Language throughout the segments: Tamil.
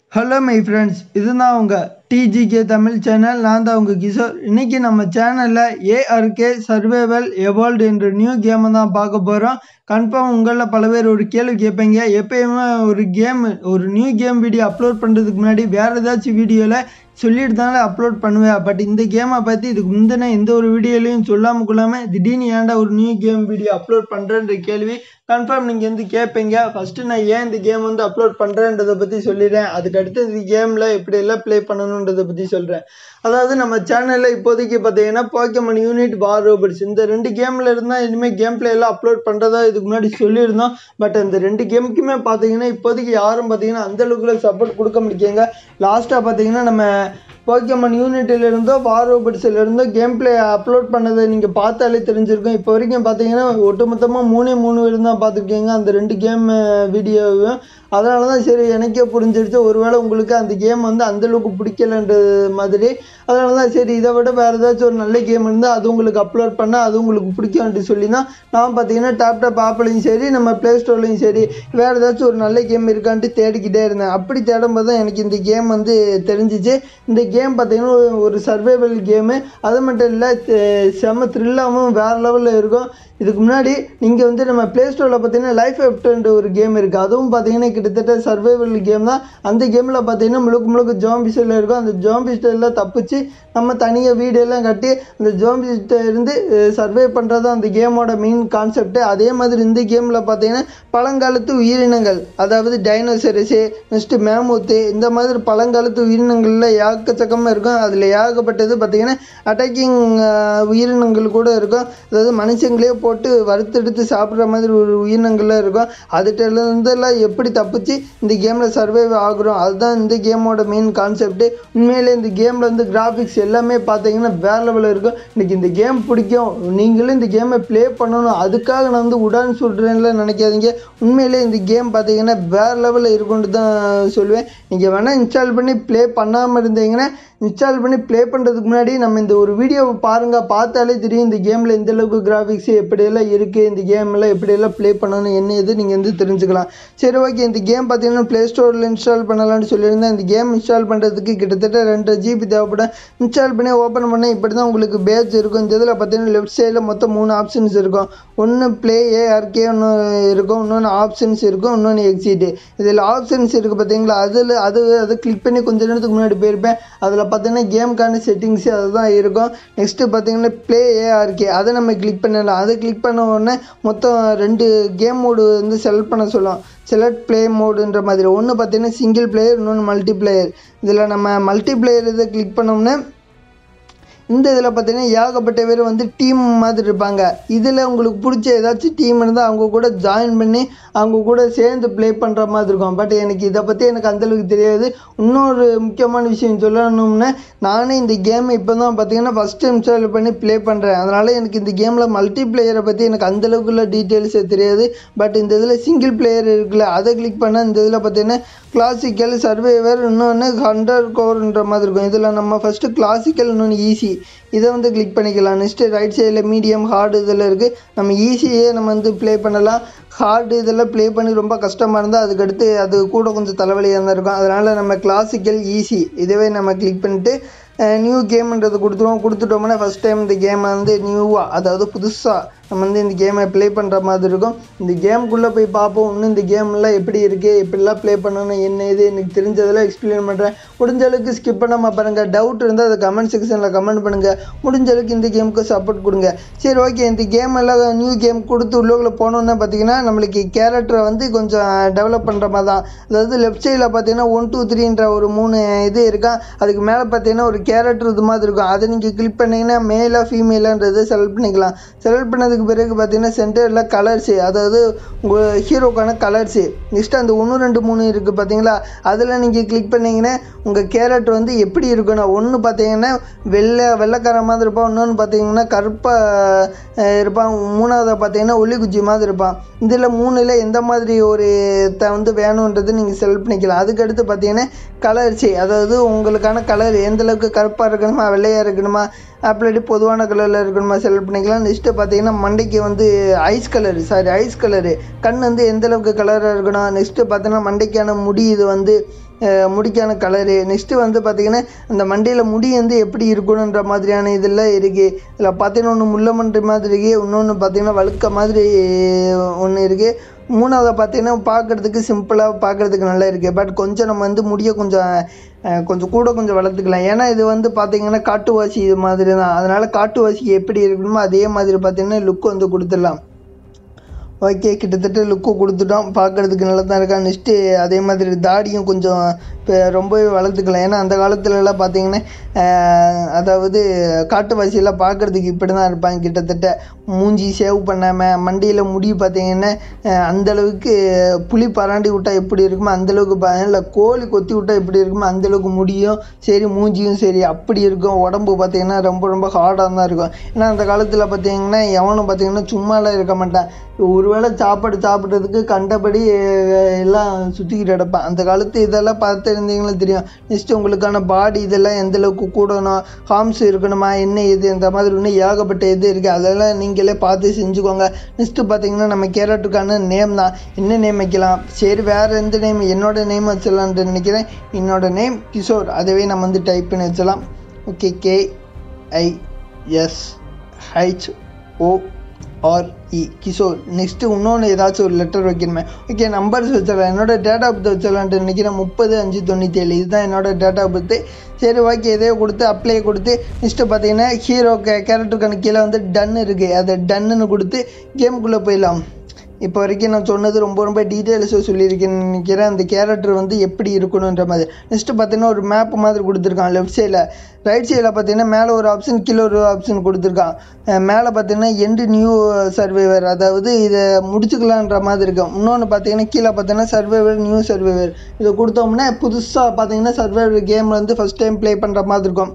ஹலோ மை ஃப்ரெண்ட்ஸ் இதுதான் உங்கள் டிஜிகே தமிழ் சேனல் நான் தான் உங்கள் கிஷோர் இன்றைக்கி நம்ம சேனலில் ஏஆர்கே சர்வைவல் எவால்டு என்ற நியூ கேமை தான் பார்க்க போகிறோம் கன்ஃபார்ம் உங்களில் பல பேர் ஒரு கேள்வி கேட்பீங்க எப்பயுமே ஒரு கேம் ஒரு நியூ கேம் வீடியோ அப்லோட் பண்ணுறதுக்கு முன்னாடி வேறு ஏதாச்சும் வீடியோவில் சொல்லிட்டு தானே அப்லோட் பண்ணுவேன் பட் இந்த கேமை பற்றி இதுக்கு முந்தின எந்த ஒரு வீடியோலையும் சொல்லாமல் கொள்ளாமல் திடீர்னு ஏன்டா ஒரு நியூ கேம் வீடியோ அப்லோட் பண்ணுறேன்ற கேள்வி கன்ஃபார்ம் நீங்கள் வந்து கேட்பீங்க ஃபஸ்ட்டு நான் ஏன் இந்த கேம் வந்து அப்லோட் பண்ணுறேன்றதை பற்றி சொல்லிடுறேன் அதுக்கு அடுத்து இந்த கேமில் எப்படியெல்லாம் ப்ளே பண்ணணுன்றதை பற்றி சொல்கிறேன் அதாவது நம்ம சேனலில் இப்போதைக்கு பார்த்தீங்கன்னா போக்கமன் யூனிட் வார் ரோபர்ட்ஸ் இந்த ரெண்டு கேமில் இருந்தால் இனிமேல் கேம் பிளே எல்லாம் அப்லோட் பண்ணுறதா இதுக்கு முன்னாடி சொல்லியிருந்தோம் பட் அந்த ரெண்டு கேமுக்குமே பார்த்தீங்கன்னா இப்போதைக்கு யாரும் பார்த்தீங்கன்னா அந்த அளவுக்குள்ள சப்போர்ட் கொடுக்க முடியாங்க லாஸ்ட்டாக பார்த்தீங்கன்னா நம்ம போக்கமன் யூனிட்டில் இருந்தோ வார் ரோபர்ட்ஸில் இருந்தோ கேம் பிளே அப்லோட் பண்ணதை நீங்கள் பார்த்தாலே தெரிஞ்சிருக்கும் இப்போ வரைக்கும் பார்த்தீங்கன்னா ஒட்டுமொத்தமாக மூணே மூணு பேர் தான் பார்த்துருக்கீங்க அந்த ரெண்டு கேம் வீடியோவையும் அதனால தான் சரி எனக்கே புரிஞ்சிருச்சு ஒருவேளை உங்களுக்கு அந்த கேம் வந்து அந்தளவுக்கு பிடிக்கலன்றது மாதிரி அதனால தான் சரி இதை விட வேறு ஏதாச்சும் ஒரு நல்ல கேம் இருந்தால் அது உங்களுக்கு அப்லோட் பண்ணால் அது உங்களுக்கு பிடிக்கும்ன்ட்டு சொல்லி தான் நான் பார்த்தீங்கன்னா டேப்டாப் ஆப்லையும் சரி நம்ம ப்ளே ஸ்டோர்லையும் சரி வேறு ஏதாச்சும் ஒரு நல்ல கேம் இருக்கான்ட்டு தேடிக்கிட்டே இருந்தேன் அப்படி தேடும்போது தான் எனக்கு இந்த கேம் வந்து தெரிஞ்சிச்சு இந்த கேம் பார்த்தீங்கன்னா ஒரு சர்வைவல் கேமு அது மட்டும் இல்லை செம்ம த்ரில்லாகவும் வேறு லெவலில் இருக்கும் இதுக்கு முன்னாடி நீங்கள் வந்து நம்ம ப்ளே ஸ்டோரில் பார்த்தீங்கன்னா லைஃப் எஃப்ட்ன்ற ஒரு கேம் இருக்குது அதுவும் பார்த்தீங்கன்னா கிட்டத்தட்ட சர்வைவல் கேம் தான் அந்த கேமில் பார்த்தீங்கன்னா முழுக்க முழுக்க ஜாம்பிஸில் இருக்கும் அந்த ஜாம்பிஸ்டெல்லாம் தப்பிச்சு நம்ம தனியாக வீடெல்லாம் கட்டி அந்த ஜாம்பிஸ்ட இருந்து சர்வே பண்ணுறது தான் அந்த கேமோட மெயின் கான்செப்ட்டு அதே மாதிரி இந்த கேமில் பார்த்தீங்கன்னா பழங்காலத்து உயிரினங்கள் அதாவது டைனோசரஸு நெக்ஸ்ட்டு மேமூத்து இந்த மாதிரி பழங்காலத்து உயிரினங்களில் ஏக்கச்சக்கமாக இருக்கும் அதில் ஏகப்பட்டது பார்த்தீங்கன்னா அட்டாக்கிங் உயிரினங்கள் கூட இருக்கும் அதாவது மனுஷங்களே போட்டு வறுத்தெடுத்து சாப்பிட்ற மாதிரி ஒரு உயிரினங்கள்லாம் இருக்கும் அதுகிட்டேருந்தெல்லாம் எப்படி தப்பிச்சு இந்த கேமில் சர்வைவ் ஆகுறோம் அதுதான் இந்த கேமோட மெயின் கான்செப்ட்டு உண்மையிலே இந்த கேமில் வந்து கிராஃபிக்ஸ் எல்லாமே பார்த்தீங்கன்னா வேறு லெவலில் இருக்கும் இன்றைக்கி இந்த கேம் பிடிக்கும் நீங்களும் இந்த கேமை ப்ளே பண்ணணும் அதுக்காக நான் வந்து உடான்னு சொல்கிறேன்ல நினைக்காதீங்க உண்மையிலே இந்த கேம் பார்த்தீங்கன்னா வேறு லெவலில் இருக்கும்னு தான் சொல்லுவேன் நீங்கள் வேணால் இன்ஸ்டால் பண்ணி ப்ளே பண்ணாமல் இருந்தீங்கன்னா இன்ஸ்டால் பண்ணி ப்ளே பண்ணுறதுக்கு முன்னாடி நம்ம இந்த ஒரு வீடியோவை பாருங்கள் பார்த்தாலே தெரியும் இந்த கேமில் எந்த அளவுக்கு கிராஃபிக்ஸ் எப்படியெல்லாம் இருக்குது இந்த கேமெல்லாம் எப்படியெல்லாம் ப்ளே பண்ணணும் என்ன இது நீங்கள் வந்து தெரிஞ்சுக்கலாம் சரி ஓகே இந்த கேம் பார்த்தீங்கன்னா ப்ளே ஸ்டோரில் இன்ஸ்டால் பண்ணலாம்னு சொல்லியிருந்தேன் இந்த கேம் இன்ஸ்டால் பண்ணுறதுக்கு கிட்டத்தட்ட ரெண்டு ஜிபி தேவைப்படும் இன்ஸ்டால் பண்ணி ஓப்பன் பண்ணால் இப்படி தான் உங்களுக்கு பேஜ் இருக்கும் இந்த இதில் பார்த்தீங்கன்னா லெஃப்ட் சைடில் மொத்தம் மூணு ஆப்ஷன்ஸ் இருக்கும் ஒன்று ப்ளே ஏஆர்கே ஒன்று இருக்கும் இன்னொன்று ஆப்ஷன்ஸ் இருக்கும் இன்னொன்று எக்ஸிட்டு இதில் ஆப்ஷன்ஸ் இருக்குது பார்த்தீங்களா அதில் அது அதை கிளிக் பண்ணி கொஞ்ச நேரத்துக்கு முன்னாடி போயிருப்பேன் அதில் பார்த்தீங்கன்னா கேமுக்கான செட்டிங்ஸ் அதுதான் இருக்கும் நெக்ஸ்ட்டு பார்த்தீங்கன்னா ப்ளே ஏஆர்கே அதை நம்ம கிளிக் பண்ணலாம் அதை கிளிக் பண்ண உடனே மொத்தம் ரெண்டு கேம் மோடு வந்து செலக்ட் பண்ண சொல்லும் செலக்ட் ப்ளே மோடுன்ற மாதிரி ஒன்று பார்த்தீங்கன்னா சிங்கிள் பிளேயர் இன்னொன்று மல்டி பிளேயர் இதில் நம்ம மல்டி பிளேயர் இதை கிளிக் பண்ணோம்னா இந்த இதில் பார்த்தீங்கன்னா ஏகப்பட்ட பேர் வந்து டீம் மாதிரி இருப்பாங்க இதில் உங்களுக்கு பிடிச்ச ஏதாச்சும் டீம் இருந்தால் அவங்க கூட ஜாயின் பண்ணி அவங்க கூட சேர்ந்து ப்ளே பண்ணுற மாதிரி இருக்கும் பட் எனக்கு இதை பற்றி எனக்கு அந்தளவுக்கு தெரியாது இன்னொரு முக்கியமான விஷயம் சொல்லணும்னா நானே இந்த கேமை இப்போ தான் பார்த்தீங்கன்னா ஃபஸ்ட்டு இன்ஸ்டால் பண்ணி ப்ளே பண்ணுறேன் அதனால் எனக்கு இந்த கேமில் மல்டி பிளேயரை பற்றி எனக்கு அந்தளவுக்குள்ள டீட்டெயில்ஸே தெரியாது பட் இந்த இதில் சிங்கிள் பிளேயர் இருக்குல்ல அதை கிளிக் பண்ணால் இந்த இதில் பார்த்தீங்கன்னா கிளாசிக்கல் சர்வேவர் இன்னொன்று ஹண்ட்ரட் கோர்ன்ற மாதிரி இருக்கும் இதில் நம்ம ஃபஸ்ட்டு கிளாசிக்கல் இன்னொன்று ஈஸி இதை வந்து கிளிக் பண்ணிக்கலாம் நெக்ஸ்ட்டு ரைட் சைடில் மீடியம் ஹார்டு இதில் இருக்குது நம்ம ஈஸியே நம்ம வந்து ப்ளே பண்ணலாம் ஹார்டு இதெல்லாம் ப்ளே பண்ணி ரொம்ப கஷ்டமாக இருந்தால் அதுக்கடுத்து அது கூட கொஞ்சம் தலைவலியாக தான் இருக்கும் அதனால் நம்ம கிளாசிக்கல் ஈஸி இதுவே நம்ம கிளிக் பண்ணிட்டு நியூ கேம்ன்றது கொடுத்துருவோம் கொடுத்துட்டோம்னா ஃபஸ்ட் டைம் இந்த கேமை வந்து நியூவாக அதாவது புதுசாக நம்ம வந்து இந்த கேமை ப்ளே பண்ணுற மாதிரி இருக்கும் இந்த கேமுக்குள்ளே போய் பார்ப்போம் இன்னும் இந்த கேம்லாம் எப்படி இருக்குது எப்படிலாம் ப்ளே பண்ணணும் என்ன இது எனக்கு தெரிஞ்சதெல்லாம் எக்ஸ்பிளைன் பண்ணுறேன் முடிஞ்ச அளவுக்கு ஸ்கிப் பண்ணாமல் பாருங்கள் டவுட் இருந்தால் அதை கமெண்ட் செக்ஷனில் கமெண்ட் பண்ணுங்கள் முடிஞ்ச அளவுக்கு இந்த கேமுக்கு சப்போர்ட் கொடுங்க சரி ஓகே இந்த கேம் எல்லாம் நியூ கேம் கொடுத்து உள்ளுக்குள்ளே போனோன்னா பார்த்தீங்கன்னா நம்மளுக்கு கேரக்டரை வந்து கொஞ்சம் டெவலப் பண்ணுற மாதிரி தான் அதாவது லெஃப்ட் சைடில் பார்த்தீங்கன்னா ஒன் டூ த்ரீன்ற ஒரு மூணு இது இருக்கா அதுக்கு மேலே பார்த்தீங்கன்னா ஒரு கேரக்டர் இது மாதிரி இருக்கும் அதை நீங்கள் கிளிக் பண்ணிங்கன்னா மேலாக ஃபீமேலான்றது செலக்ட் பண்ணிக்கலாம் செலக்ட் பண்ணதுக்கு பிறகு பார்த்தீங்கன்னா சென்டரில் கலர்ஸு அதாவது உங்கள் ஹீரோக்கான கலர்ஸு நெக்ஸ்ட்டு அந்த ஒன்று ரெண்டு மூணு இருக்குது பார்த்தீங்களா அதில் நீங்கள் கிளிக் பண்ணிங்கன்னா உங்கள் கேரக்டர் வந்து எப்படி இருக்குன்னா ஒன்று பார்த்தீங்கன்னா வெள்ளை வெள்ளைக்கார மாதிரி இருப்பான் இன்னொன்று பார்த்தீங்கன்னா கருப்பாக இருப்பான் மூணாவது பார்த்தீங்கன்னா ஒல்லி குச்சி மாதிரி இருப்பான் இதில் மூணில் எந்த மாதிரி ஒரு த வந்து வேணுன்றது நீங்கள் செலக்ட் பண்ணிக்கலாம் அதுக்கடுத்து பார்த்தீங்கன்னா கலர்ஸு அதாவது உங்களுக்கான கலர் எந்தளவுக்கு கருப்பாக இருக்கணுமா வெள்ளையாக இருக்கணுமா அப்படி பொதுவான கலரில் இருக்கணுமா செலக்ட் பண்ணிக்கலாம் நெக்ஸ்ட்டு பார்த்தீங்கன்னா மண்டைக்கு வந்து eyes colour sorry eyes colour கண் வந்து எந்த அளவுக்கு கலராக இருக்கணும் நெக்ஸ்ட்டு பார்த்தீங்கன்னா மண்டைக்கான முடி இது வந்து அஹ், முடிக்கான கலரு நெக்ஸ்ட்டு வந்து பார்த்திங்கன்னா அந்த மண்டையில் முடி வந்து எப்படி இருக்கணுன்ற மாதிரியான இதெல்லாம் இருக்குது இதில் பார்த்தீங்கன்னா ஒன்று முள்ள மண்டை மாதிரி இருக்குது இன்னொன்று பார்த்தீங்கன்னா வழுக்க மாதிரி ஒன்று இருக்குது மூணாவது பார்த்தீங்கன்னா பார்க்குறதுக்கு சிம்பிளாக பார்க்குறதுக்கு நல்லா இருக்குது பட் கொஞ்சம் நம்ம வந்து முடிய கொஞ்சம் அஹ், கொஞ்சம் கூட கொஞ்சம் வளர்த்துக்கலாம் ஏன்னா இது வந்து பார்த்தீங்கன்னா காட்டுவாசி இது மாதிரி தான் அதனால் காட்டுவாசிக்கு எப்படி இருக்கணுமோ அதே மாதிரி பார்த்தீங்கன்னா லுக் வந்து கொடுத்துடலாம் ஓகே கிட்டத்தட்ட லுக்கு கொடுத்துட்டோம் பார்க்குறதுக்கு நல்லா தான் இருக்கா நெக்ஸ்ட்டு அதே மாதிரி தாடியும் கொஞ்சம் இப்போ ரொம்பவே வளர்த்துக்கலாம் ஏன்னா அந்த காலத்துலலாம் பார்த்தீங்கன்னா ஆஹ், அதாவது காட்டுவாசியெல்லாம் பார்க்குறதுக்கு இப்படி தான் இருப்பாங்க கிட்டத்தட்ட மூஞ்சி சேவ் பண்ணாமல் மண்டியில் முடி பார்த்தீங்கன்னா ஆஹ், அந்த அளவுக்கு புளி பராண்டி விட்டா எப்படி இருக்குமோ அந்த அளவுக்கு பா இல்லை கோழி கொத்தி விட்டா எப்படி இருக்குமோ அந்த அளவுக்கு முடியும் சரி மூஞ்சியும் சரி அப்படி இருக்கும் உடம்பு பார்த்தீங்கன்னா ரொம்ப ரொம்ப ஹார்டாக தான் இருக்கும் ஏன்னா அந்த காலத்தில் பார்த்தீங்கன்னா எவனும் பார்த்தீங்கன்னா சும்மாலாம் இருக்க மாட்டான் ஒருவேளை சாப்பாடு சாப்பிட்றதுக்கு கண்டபடி அஹ், எல்லாம் சுற்றிக்கிட்டு கிடப்பேன் அந்த காலத்து இதெல்லாம் பார்த்து இருந்தீங்களா தெரியும் நெக்ஸ்ட் உங்களுக்கான பாடி இதெல்லாம் எந்த அளவுக்கு கூடணும் ஹார்ம்ஸ் இருக்கணுமா என்ன இது இந்த மாதிரி இன்னும் ஏகப்பட்ட இது இருக்குது அதெல்லாம் நீங்களே பார்த்து செஞ்சுக்கோங்க நெக்ஸ்ட்டு பார்த்தீங்கன்னா நம்ம கேரட்டுக்கான நேம் தான் என்ன நேம் வைக்கலாம் சரி வேறு எந்த நேம் என்னோட நேம் வச்சிடலான்ட்டு நினைக்கிறேன் என்னோட நேம் கிஷோர் அதுவே நம்ம வந்து டைப் பண்ணி வச்சலாம் okay K I S H O R E Kishore next இன்னொன்று ஏதாச்சும் ஒரு லெட்டர் வைக்கணுமே ஓகே நம்பர்ஸ் வச்சிடலாம் என்னோட டேட் ஆஃப் பர்த் வச்சிடலான்ட்டு நினைக்கிறேன் முப்பது அஞ்சு தொண்ணூற்றி ஏழு இதுதான் என்னோட டேட் ஆஃப் பர்த்து சரி ஓகே இதே கொடுத்து அப்ளை கொடுத்து நெக்ஸ்ட்டு பார்த்தீங்கன்னா ஹீரோ கே கேரக்டருக்கான கீழே வந்து டன் இருக்குது அதை டன்னுன்னு கொடுத்து கேமுக்குள்ளே போயிடலாம் இப்போ வரைக்கும் நான் சொன்னது ரொம்ப ரொம்ப டீட்டெயில்ஸாக சொல்லியிருக்கேன்னு நினைக்கிறேன் அந்த கேரக்டர் வந்து எப்படி இருக்கணுன்ற மாதிரி நெக்ஸ்ட்டு பார்த்தீங்கன்னா ஒரு மேப் மாதிரி கொடுத்துருக்கான் லெஃப்ட் சைடில் ரைட் சைடில் பார்த்தீங்கன்னா மேலே ஒரு ஆப்ஷன் கீழே ஒரு ஆப்ஷன் கொடுத்துருக்கான் அஹ் மேலே பார்த்தீங்கன்னா எண்டு நியூ சர்வைவர் அதாவது இதை முடிச்சுக்கலான்ற மாதிரி இருக்கும் இன்னொன்று பார்த்தீங்கன்னா கீழே பார்த்தீங்கன்னா சர்வைவர் நியூ சர்வைவர் இதை கொடுத்தோம்னா புதுசாக பார்த்தீங்கன்னா சர்வைவர் கேம் வந்து ஃபஸ்ட் டைம் ப்ளே பண்ணுற மாதிரி இருக்கும்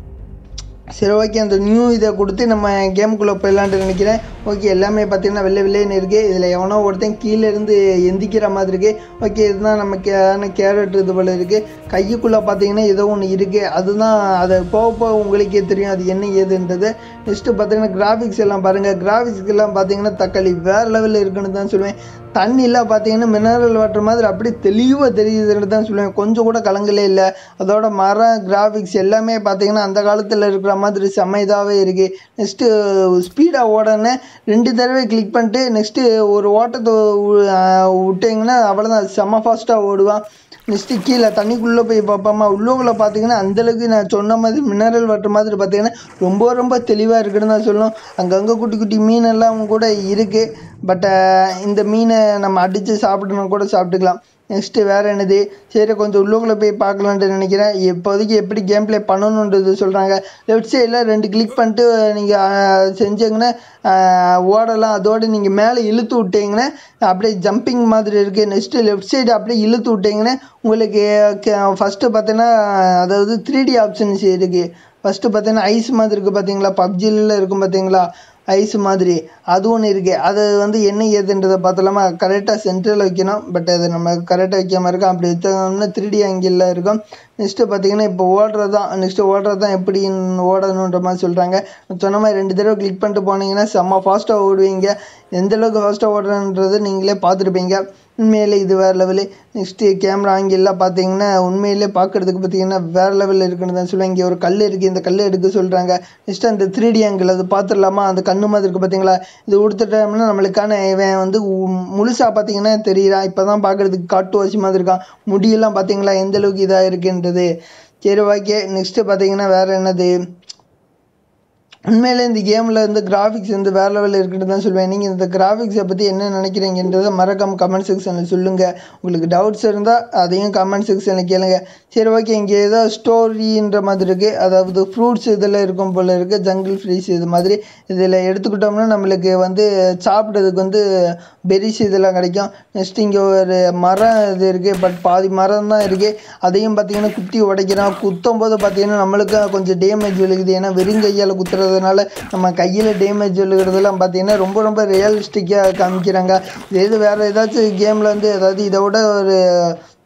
சரி ஓகே அந்த நியூ இதை கொடுத்து நம்ம கேமுக்குள்ளே போயிடலான்ட்டு நினைக்கிறேன் ஓகே எல்லாமே பார்த்தீங்கன்னா வெள்ளை வெள்ளைன்னு இருக்குது இதில் எவனோ ஒருத்தன் கீழே இருந்து எந்திக்கிற மாதிரி இருக்குது ஓகே இதுதான் நம்ம கே கேரட் இது போல் இருக்குது கையுக்குள்ளே பார்த்தீங்கன்னா ஏதோ ஒன்று இருக்குது அதுதான் அதை போக போக உங்களுக்கே தெரியும் அது என்ன ஏதுன்றது நெக்ஸ்ட்டு பார்த்தீங்கன்னா கிராஃபிக்ஸ் எல்லாம் பாருங்கள் கிராஃபிக்ஸ் எல்லாம் பார்த்தீங்கன்னா தக்காளி வேறு லெவலில் இருக்குன்னு தான் சொல்லுவேன் தண்ணியில் பார்த்தீங்கன்னா மினரல் வாட்டர் மாதிரி அப்படியே தெளிவாக தெரியுதுன்னு தான் சொல்லுவேன் கொஞ்சம் கூட கலங்கலே இல்லை அதோட மரம் கிராஃபிக்ஸ் எல்லாமே பார்த்தீங்கன்னா அந்த காலத்தில் இருக்கிற மாதிரி செம்ம இதாகவே இருக்குது நெக்ஸ்ட்டு ஸ்பீடாக ஓடனே ரெண்டு தடவை கிளிக் பண்ணிட்டு நெக்ஸ்ட்டு ஒரு ஓட்டத்தை வு- ஆஹ் விட்டிங்கன்னா அவ்வளோதான் செம்ம ஃபாஸ்ட்டாக ஓடுவான் நெக்ஸ்ட்டு கீழே தண்ணிக்குள்ளே போய் பார்ப்பாமா உள்ளுக்குள்ளே பார்த்தீங்கன்னா அந்தளவுக்கு நான் சொன்ன மாதிரி மினரல் வாட்டர் மாதிரி பார்த்தீங்கன்னா ரொம்ப ரொம்ப தெளிவாக இருக்குன்னு தான் சொல்லணும் அங்கங்கே குட்டி குட்டி மீனெல்லாம் கூட இருக்குது பட் இந்த மீனை நம்ம அடித்து சாப்பிடணும் கூட சாப்பிட்டுக்கலாம் நெக்ஸ்ட்டு வேறு என்னது சரி கொஞ்சம் உள்ளுக்குள்ளே போய் பார்க்கலான்ட்டு நினைக்கிறேன் இப்போதைக்கு எப்படி கேம் ப்ளே பண்ணணுன்றது சொல்கிறாங்க லெஃப்ட் சைடில் ரெண்டு கிளிக் பண்ணிட்டு நீங்கள் செஞ்சீங்கன்னா ஆஹ், ஓடலாம் அதோடு நீங்கள் மேலே இழுத்து விட்டீங்கன்னா அப்படியே ஜம்பிங் மாதிரி இருக்குது நெக்ஸ்ட்டு லெஃப்ட் சைடு அப்படியே இழுத்து விட்டீங்கன்னா உங்களுக்கு ஃபஸ்ட்டு பார்த்தீங்கன்னா அதாவது த்ரீ டி ஆப்ஷன்ஸ் இருக்குது ஃபஸ்ட்டு பார்த்தீங்கன்னா ஐஸ் மாதிரி இருக்குது பார்த்தீங்களா பப்ஜியில் இருக்கும் பார்த்தீங்களா ஐஸ் மாதிரி அது ஒன்று இருக்குது அது வந்து என்ன ஏதுன்றதை பார்த்தலாமா கரெக்டாக சென்டரில் வைக்கணும் பட் அது நம்ம கரெக்டாக வைக்காம இருக்கோம் அப்படி வச்சோம்னா த்ரீ டி ஆங்கிளில் இருக்கும் நெக்ஸ்ட்டு பார்த்தீங்கன்னா இப்போ ஓடுறது தான் நெக்ஸ்ட்டு ஓடுறது தான் எப்படி ஓடணுன்ற மாதிரி சொல்கிறாங்க சொன்ன மாதிரி ரெண்டு தடவை கிளிக் பண்ணிட்டு போனீங்கன்னா செம்ம ஃபாஸ்ட்டாக ஓடுவீங்க எந்த அளவுக்கு ஃபாஸ்ட்டாக ஓடுறன்றது நீங்களே பார்த்துருப்பீங்க உண்மையிலே இது வேறு லெவலு நெக்ஸ்ட்டு கேமரா ஆங்கிள்லாம் பார்த்தீங்கன்னா உண்மையிலே பார்க்குறதுக்கு பார்த்தீங்கன்னா வேறு லெவலில் இருக்குன்னு தான் சொல்லுவாங்க இங்கே ஒரு கல் இருக்குது இந்த கல் எடுக்க சொல்கிறாங்க நெக்ஸ்ட்டு அந்த த்ரீ டி ஆங்கிள் அது பார்த்துடலாமா அந்த கண்ணு மாதிரி இருக்குது பார்த்தீங்களா இது கொடுத்துட்டோம்னா நம்மளுக்கான இவன் வந்து முழுசாக பார்த்தீங்கன்னா தெரியறான் இப்போ தான் பார்க்குறதுக்கு காட்டுவாசி மாதிரி இருக்கான் முடியெல்லாம் பார்த்தீங்களா எந்த அளவுக்கு இதாக இருக்குன்றது சரி ஓகே நெக்ஸ்ட்டு பார்த்தீங்கன்னா வேறு என்னது உண்மையிலே இந்த கேமில் வந்து கிராஃபிக்ஸ் வந்து வேறு லெவலில் இருக்குன்னு தான் சொல்லுவேன் நீங்கள் இந்த கிராஃபிக்ஸை பற்றி என்ன நினைக்கிறீங்கன்றதை மறக்காம கமெண்ட் செக்ஷனில் சொல்லுங்கள் உங்களுக்கு டவுட்ஸ் இருந்தால் அதையும் கமெண்ட் செக்ஷனில் கேளுங்க சரி ஓகே இங்கே ஏதோ ஸ்டோரின்ற மாதிரி இருக்குது அதாவது ஃப்ரூட்ஸ் இதெல்லாம் இருக்கும் போல் இருக்குது ஜங்கிள் ஃப்ரீஸ் இது மாதிரி இதில் எடுத்துக்கிட்டோம்னா நம்மளுக்கு வந்து சாப்பிட்றதுக்கு வந்து பெரிஸ் இதெல்லாம் கிடைக்கும் நெக்ஸ்ட் இங்கே ஒரு மரம் இது இருக்குது பட் பாதி மரம் தான் இருக்குது அதையும் பார்த்தீங்கன்னா குத்தி உடைக்கிறோம் குத்தும் போது பார்த்தீங்கன்னா நம்மளுக்கு கொஞ்சம் டேமேஜ் விழுகுது ஏன்னா வெறும் கையால் குத்துறதுனால நம்ம கையில் டேமேஜ் விழுகிறதெல்லாம் பார்த்தீங்கன்னா ரொம்ப ரொம்ப ரியலிஸ்டிக்காக காமிக்கிறாங்க இது எது வேறு ஏதாச்சும் கேமில் வந்து அதாவது இதை விட ஒரு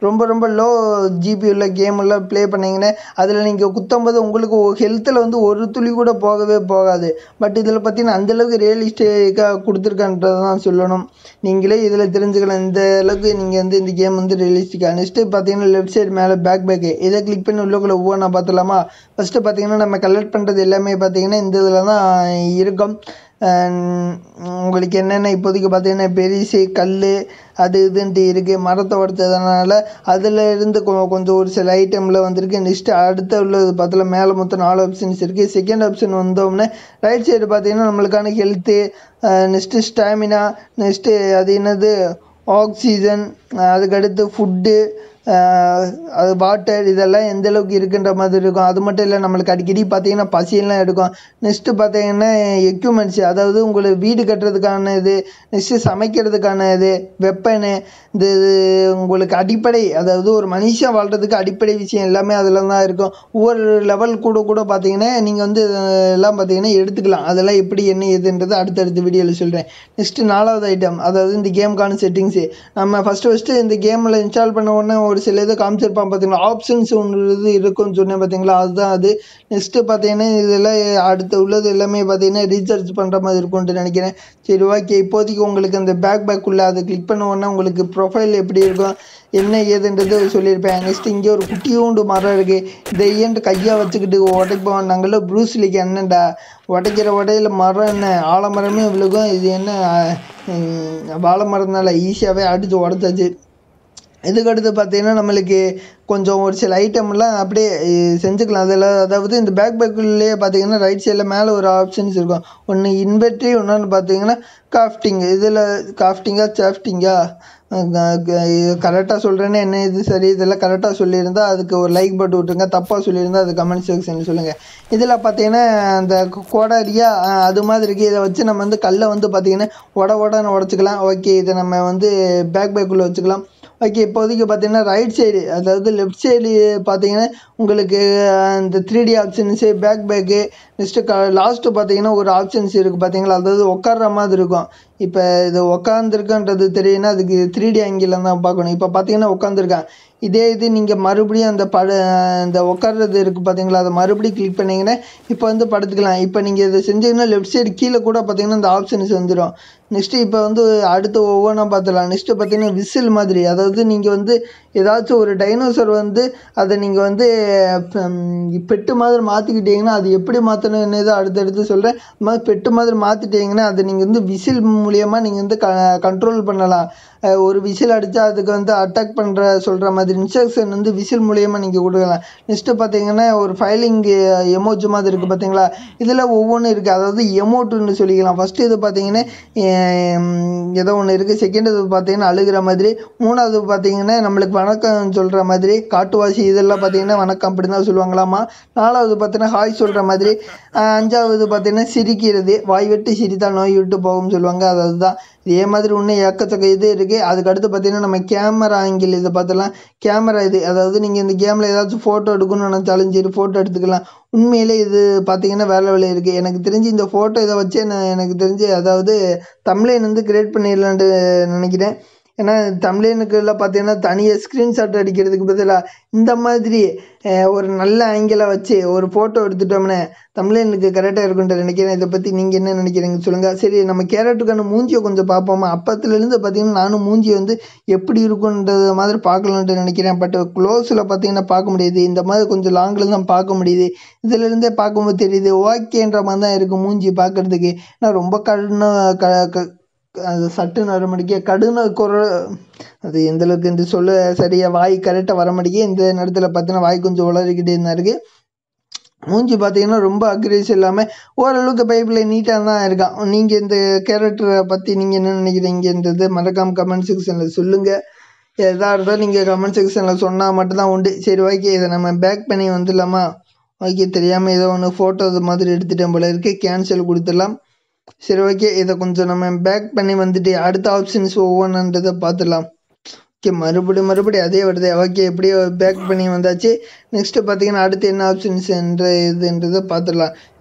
ரொம்ப ரொம்ப லோ ஜிபி உள்ள கேம் எல்லாம் ப்ளே பண்ணீங்கன்னா அதில் நீங்கள் குத்தும்போது உங்களுக்கு ஹெல்த்தில் வந்து ஒரு துளி கூட போகவே போகாது பட் இதில் பார்த்தீங்கன்னா அந்தளவுக்கு ரியலிஸ்டிக்காக கொடுத்துருக்கான்றதை தான் சொல்லணும் நீங்களே இதில் தெரிஞ்சுக்கலாம் இந்த அளவுக்கு நீங்கள் வந்து இந்த கேம் வந்து ரியலிஸ்டிக்காக நெக்ஸ்ட்டு பார்த்தீங்கன்னா லெஃப்ட் சைடு மேலே பேக் பேக்கு இதை கிளிக் பண்ணி உள்ளுக்குள்ளே ஒவ்வொன்றா பார்த்துலாமா ஃபஸ்ட்டு பார்த்தீங்கன்னா நம்ம கலெக்ட் பண்ணுறது எல்லாமே பார்த்தீங்கன்னா இந்த இதில் தான் இருக்கும் உங்களுக்கு என்னென்ன இப்போதைக்கு பார்த்தீங்கன்னா பெரிசு கல் அது இதுன்ட்டு இருக்குது மரத்தை உடச்சதுனால அதில் இருந்து கொ கொஞ்சம் ஒரு சில ஐட்டமில் வந்திருக்கு நெக்ஸ்ட்டு அடுத்த உள்ளது பார்த்தல மேலே மொத்தம் நாலு ஆப்ஷன்ஸ் இருக்குது செகண்ட் ஆப்ஷன் வந்தோம்னா ரைட் சைடு பார்த்தீங்கன்னா நம்மளுக்கான ஹெல்த்து நெக்ஸ்ட்டு ஸ்டாமினா நெக்ஸ்ட்டு அது என்னது ஆக்சிஜன் அதுக்கடுத்து ஃபுட்டு அது வாட்டர் இதெல்லாம் எந்த அளவுக்கு இருக்குன்ற மாதிரி இருக்கும் அது மட்டும் இல்லை நம்மளுக்கு அடிக்கடி பார்த்தீங்கன்னா பசியெல்லாம் எடுக்கும் நெக்ஸ்ட்டு பார்த்தீங்கன்னா எக்யூப்மெண்ட்ஸ் அதாவது உங்களுக்கு வீடு கட்டுறதுக்கான இது நெக்ஸ்ட்டு சமைக்கிறதுக்கான இது வெப்பனு இந்த இது உங்களுக்கு அடிப்படை அதாவது ஒரு மனுஷன் வாழ்கிறதுக்கு அடிப்படை விஷயம் எல்லாமே அதில் தான் இருக்கும் ஒவ்வொரு லெவல் கூட கூட பார்த்தீங்கன்னா நீங்கள் வந்து எல்லாம் பார்த்தீங்கன்னா எடுத்துக்கலாம் அதெல்லாம் எப்படி என்ன ஏதுன்றது அடுத்தடுத்த வீடியோவில் சொல்கிறேன் நெக்ஸ்ட்டு நாலாவது ஐட்டம் அதாவது இந்த கேமுக்கான செட்டிங்ஸு நம்ம ஃபஸ்ட்டு ஃபஸ்ட்டு இந்த கேமில் இன்ஸ்டால் பண்ண உடனே ஒரு சில இது காமிச்சிருப்பான் பார்த்தீங்களா ஆப்ஷன்ஸ் ஒன்று இது இருக்குன்னு சொன்னேன் பார்த்தீங்களா அதுதான் அது நெக்ஸ்ட்டு பார்த்தீங்கன்னா இதெல்லாம் அடுத்து உள்ளது எல்லாமே பார்த்தீங்கன்னா ரீசார்ஜ் பண்ணுற மாதிரி இருக்கும்னு நினைக்கிறேன் சரி ஓகே இப்போதைக்கு உங்களுக்கு அந்த பேக் பேக் உள்ள அதை கிளிக் பண்ண உடனே உங்களுக்கு ப்ரொஃபைல் எப்படி இருக்கும் என்ன ஏதுன்றது சொல்லியிருப்பேன் நெக்ஸ்ட் இங்கே ஒரு குட்டியூண்டு மரம் இருக்குது இதை ஏன்ட்டு கையாக வச்சுக்கிட்டு உடைப்போம் நாங்கள ப்ரூஸ்லிக்கு என்னண்டா உடைக்கிற உடையில மரம் என்ன ஆலமரமே விழுகும் இது என்ன வாழை மரம்னால ஈஸியாகவே அடித்து உடச்சாச்சு இதுக்கடுத்து பார்த்தீங்கன்னா நம்மளுக்கு கொஞ்சம் ஒரு சில ஐட்டம்லாம் அப்படியே செஞ்சுக்கலாம் அதில் அதாவது இந்த பேக் பேக்குள்ளேயே பார்த்தீங்கன்னா ரைட் சைடில் மேலே ஒரு ஆப்ஷன்ஸ் இருக்கும் ஒன்று இன்வெர்ட்ரி இன்னொன்று பார்த்தீங்கன்னா காஃப்டிங் இதில் காஃப்டிங்கா சாஃப்டிங்கா கரெக்டாக சொல்கிறேன்னு என்ன இது சரி இதெல்லாம் கரெக்டாக சொல்லியிருந்தா அதுக்கு ஒரு லைக் பட்டு விட்டுருங்க தப்பாக சொல்லியிருந்தா அது கமெண்ட் செக்ஷனில் சொல்லுங்கள் இதில் பார்த்தீங்கன்னா அந்த கோடாரியா அது மாதிரி இருக்குது இதை வச்சு நம்ம வந்து கல்லை வந்து பார்த்தீங்கன்னா உட உடன்னு உடச்சிக்கலாம் ஓகே இதை நம்ம வந்து பேக் பேக்குள்ளே வச்சுக்கலாம் ஓகே இப்போதைக்கு பார்த்தீங்கன்னா ரைட் சைடு அதாவது லெஃப்ட் சைடு பார்த்தீங்கன்னா உங்களுக்கு இந்த three D options backpack next க லாஸ்ட்டு பார்த்தீங்கன்னா ஒரு ஆப்ஷன்ஸ் இருக்குது பார்த்தீங்களா அதாவது உட்கார்ற மாதிரி இருக்கும் இப்போ இது உட்காந்துருக்குன்றது தெரியும்னா அதுக்கு த்ரீ டி ஆங்கிளில் தான் பார்க்கணும் இப்போ பார்த்தீங்கன்னா உட்காந்துருக்கேன் இதே இது நீங்கள் மறுபடியும் அந்த பட இந்த உட்கார்றது இருக்குது பார்த்தீங்களா அதை மறுபடியும் கிளிக் பண்ணிங்கன்னா இப்போ வந்து படுத்துக்கலாம் இப்போ நீங்கள் இதை செஞ்சீங்கன்னா லெஃப்ட் சைடு கீழே கூட பார்த்தீங்கன்னா இந்த ஆப்ஷன்ஸ் வந்துடும் நெக்ஸ்ட்டு இப்போ வந்து அடுத்து ஒவ்வொன்றா பார்த்துலாம் நெக்ஸ்ட்டு பார்த்தீங்கன்னா விசில் மாதிரி அதாவது நீங்கள் வந்து ஏதாச்சும் ஒரு டைனோசர் வந்து அதை நீங்கள் வந்து பெட்டு மாதிரி மாற்றிக்கிட்டீங்கன்னா அது எப்படி மாற்றணும்னு அடுத்தடுத்து சொல்கிறேன் இது மாதிரி பெட்டு மாதிரி மாற்றிட்டீங்கன்னா அதை நீங்கள் வந்து விசில் மூலியமாக நீங்கள் வந்து க கண்ட்ரோல் பண்ணலாம் ஒரு விசில் அடித்தா அதுக்கு வந்து அட்டாக் பண்ணுற சொல்கிற மாதிரி இன்ஸ்ட்ரக்ஷன் வந்து விசில் மூலியமாக நீங்கள் கொடுக்கலாம் நெக்ஸ்ட்டு பார்த்தீங்கன்னா ஒரு ஃபைலிங் எமோஜ் மாதிரி இருக்குது பார்த்தீங்களா இதில் ஒவ்வொன்றும் இருக்குது அதாவது எமோட்டுன்னு சொல்லிக்கலாம் ஃபஸ்ட்டு இது பார்த்தீங்கன்னா ஏதோ ஒன்று இருக்குது செகண்ட் இது பார்த்தீங்கன்னா அழுகிற மாதிரி மூணாவது பார்த்தீங்கன்னா நம்மளுக்கு வணக்கம் சொல்கிற மாதிரி காட்டுவாசி இதெல்லாம் பார்த்தீங்கன்னா வணக்கம் அப்படி தான் சொல்லுவாங்களாமா நாலாவது பார்த்தீங்கன்னா ஹாய் சொல்கிற மாதிரி அஞ்சாவது பார்த்தீங்கன்னா சிரிக்கிறது வாய் விட்டு சிரித்தால் நோய் விட்டு போகும்னு சொல்லுவாங்க அது அதுதான் இதே மாதிரி இன்னும் ஏக்கத்தக்க இது இருக்குது அதுக்கடுத்து பார்த்தீங்கன்னா நம்ம கேமரா ஆங்கிள் இதை பார்த்தலாம் கேமரா இது அதாவது நீங்கள் இந்த கேமில் ஏதாச்சும் ஃபோட்டோ எடுக்கணும்னு நினச்சாலும் சரி ஃபோட்டோ எடுத்துக்கலாம் உண்மையிலே இது பார்த்தீங்கன்னா வேலை வேலை இருக்குது எனக்கு தெரிஞ்சு இந்த ஃபோட்டோ இதை வச்சே நான் எனக்கு தெரிஞ்சு அதாவது தமிழன் வந்து கிரியேட் பண்ணிடலான்ட்டு நினைக்கிறேன் ஏன்னா தமிழனுக்குலாம் பார்த்தீங்கன்னா தனியாக ஸ்க்ரீன்ஷாட் அடிக்கிறதுக்கு பதிலாக இந்த மாதிரி ஒரு நல்ல ஆங்கிளாக வச்சு ஒரு ஃபோட்டோ எடுத்துட்டோம்னே தமிழனுக்கு கரெக்டாக இருக்குன்ட்டு நினைக்கிறேன் இதை பற்றி நீங்கள் என்ன நினைக்கிறீங்க சொல்லுங்கள் சரி நம்ம கேரட்டுக்கான மூஞ்சியை கொஞ்சம் பார்ப்போமா அப்பத்துலேருந்து பார்த்தீங்கன்னா நானும் மூஞ்சி வந்து எப்படி இருக்குன்றது மாதிரி பார்க்கலான்ட்டு நினைக்கிறேன் பட் க்ளோஸில் பார்த்தீங்கன்னா பார்க்க முடியுது இந்த மாதிரி கொஞ்சம் லாங்கில் தான் பார்க்க முடியுது இதிலேருந்தே பார்க்கும்போது தெரியுது ஓகேன்ற மாதிரி தான் இருக்குது மூஞ்சி பார்க்குறதுக்கு ஏன்னா ரொம்ப கண்ணு க அது சட்டுன்னு வர மாட்டேங்க கடுன குரல் அது எந்தளவுக்கு இந்த சொல்ல சரியாக வாய் கரெக்டாக வர மாட்டேங்க இந்த நேரத்தில் பார்த்தீங்கன்னா வாய் கொஞ்சம் உளறிக்கிட்டே இருந்தா இருக்குது மூஞ்சி பார்த்தீங்கன்னா ரொம்ப அக்ரேஸ் இல்லாமல் ஓரளவுக்கு பைப்பில் நீட்டாக தான் இருக்கான் நீங்கள் இந்த கேரக்டரை பற்றி நீங்கள் என்ன நினைக்கிறீங்கன்றது மறக்காம கமெண்ட் செக்ஷனில் சொல்லுங்கள் எதாக இருந்தால் நீங்கள் கமெண்ட் செக்ஷனில் சொன்னால் மட்டும்தான் உண்டு சரி ஓகே இதை நம்ம பேக் பண்ணி வந்துடலாமா ஓகே தெரியாமல் ஏதோ ஒன்று ஃபோட்டோ இது மாதிரி எடுத்துட்டேன் போல இருக்குது கேன்சல் கொடுத்துடலாம் சரி ஓகே இதை கொஞ்சம் நம்ம பேக் பண்ணி வந்துட்டு அடுத்த ஆப்ஷன்ஸ் ஒவ்வொன்றுன்றதை பார்த்துடலாம் ஓகே மறுபடியும் மறுபடியும் அதே வருது ஓகே எப்படியோ பேக் பண்ணி வந்தாச்சு நெக்ஸ்ட்டு பார்த்தீங்கன்னா அடுத்து என்ன ஆப்ஷன்ஸ் என்ற இதுன்றதை பார்த்துடலாம்